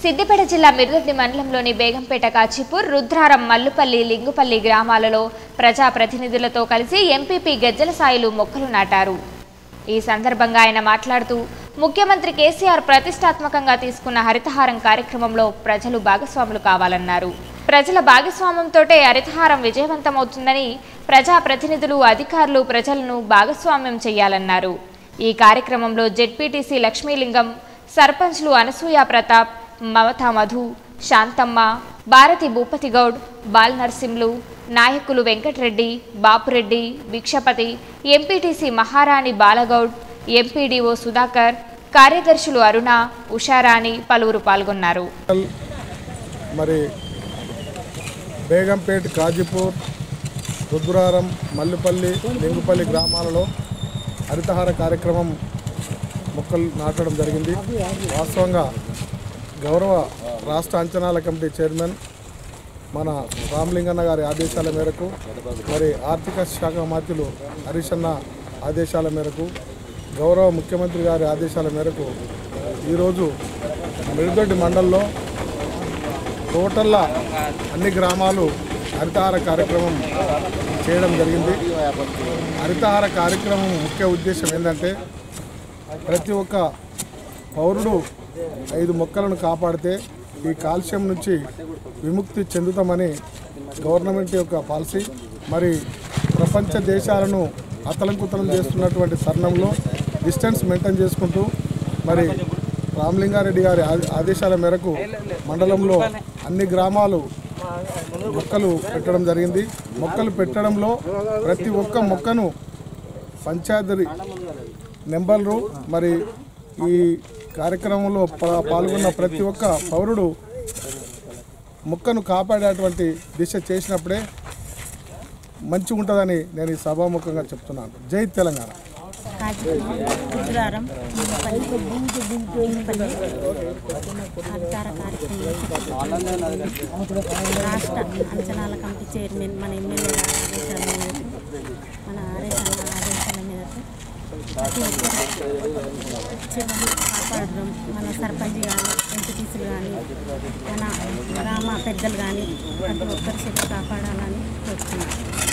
సిద్దిపేట జిల్లా మిరుదొడ్డి మండలంలోని బేగంపేట కాచిపూర్ రుద్రారం మల్లుపల్లి లింగుపల్లి గ్రామాలలో ప్రజాప్రతినిధులతో కలిసి ఎంపీపీ గజ్జల సాయిలు మొక్కలు నాటారు ఈ సందర్భంగా ఆయన మాట్లాడుతూ ముఖ్యమంత్రి కేసీఆర్ ప్రతిష్టాత్మకంగా తీసుకున్న హరితహారం కార్యక్రమంలో ప్రజలు భాగస్వాములు కావాలన్నారు ప్రజల భాగస్వామ్యంతోటే హరితహారం విజయవంతమవుతుందని ప్రజాప్రతినిధులు అధికారులు ప్రజలను భాగస్వామ్యం చేయాలన్నారు ఈ కార్యక్రమంలో జెడ్పీటీసీ లక్ష్మీలింగం సర్పంచ్లు అనసూయ ప్రతాప్ మమతా మధు శాంతమ్మ భారతి భూపతి గౌడ్ బాల్ నర్సింలు నాయకులు వెంకటరెడ్డి బాపురెడ్డి భిక్షపతి ఎంపీటీసీ మహారాణి బాలగౌడ్ ఎంపీడీఓ సుధాకర్ కార్యదర్శులు అరుణ ఉషారాణి పలువురు పాల్గొన్నారు మరి బేగంపేట్ కాజీపూర్ రుద్రారం మల్లిపల్లి లింగుపల్లి గ్రామాలలో హరితహార కార్యక్రమం మొక్కలు నాటడం జరిగింది వాస్తవంగా గౌరవ రాష్ట్ర అంచనాల కమిటీ చైర్మన్ మన రామలింగన్న గారి ఆదేశాల మేరకు మరి ఆర్థిక శాఖ మంత్రులు హరీష్ అన్న ఆదేశాల మేరకు గౌరవ ముఖ్యమంత్రి గారి ఆదేశాల మేరకు ఈరోజు మిరుదొడ్డి మండల్లో టోటల్లా అన్ని గ్రామాలు హరితహార కార్యక్రమం చేయడం జరిగింది హరితహార కార్యక్రమం ముఖ్య ఉద్దేశం ఏంటంటే ప్రతి ఒక్క పౌరుడు ఐదు మొక్కలను కాపాడితే ఈ కాలుష్యం నుంచి విముక్తి చెందుతామని గవర్నమెంట్ యొక్క పాలసీ మరి ప్రపంచ దేశాలను అతలంకుతలం చేస్తున్నటువంటి తరుణంలో డిస్టెన్స్ మెయింటైన్ చేసుకుంటూ మరి రామలింగారెడ్డి గారి ఆ- ఆదేశాల మేరకు మండలంలో అన్ని గ్రామాలు మొక్కలు పెట్టడం జరిగింది మొక్కలు పెట్టడంలో ప్రతి ఒక్క మొక్కను పంచాయతీ నెంబర్లు మరి ఈ కార్యక్రమంలో పా- పాల్గొన్న ప్రతి ఒక్క పౌరుడు మొక్కను కాపాడేటువంటి దిశ చేసినప్పుడే మంచిగా ఉంటుందని నేను ఈ సభాముఖంగా చెప్తున్నాను జై తెలంగాణ గుజరారం హరితార కార్యక్రమం రాష్ట్ర అంచనాల కమిటీ చైర్మన్ మన ఎమ్మెల్యే గారి ఆదేశాల మేరకు మన ఆదేశాల ఆదేశాల మేరకు ప్రతి ఒక్కరు చెట్లు కాపాడడం మన సర్పంచ్ కానీ ఎంపీటీసీలు కానీ మన గ్రామ పెద్దలు కానీ ప్రతి ఒక్కరు చెట్లు కాపాడాలని కోరుతున్నాను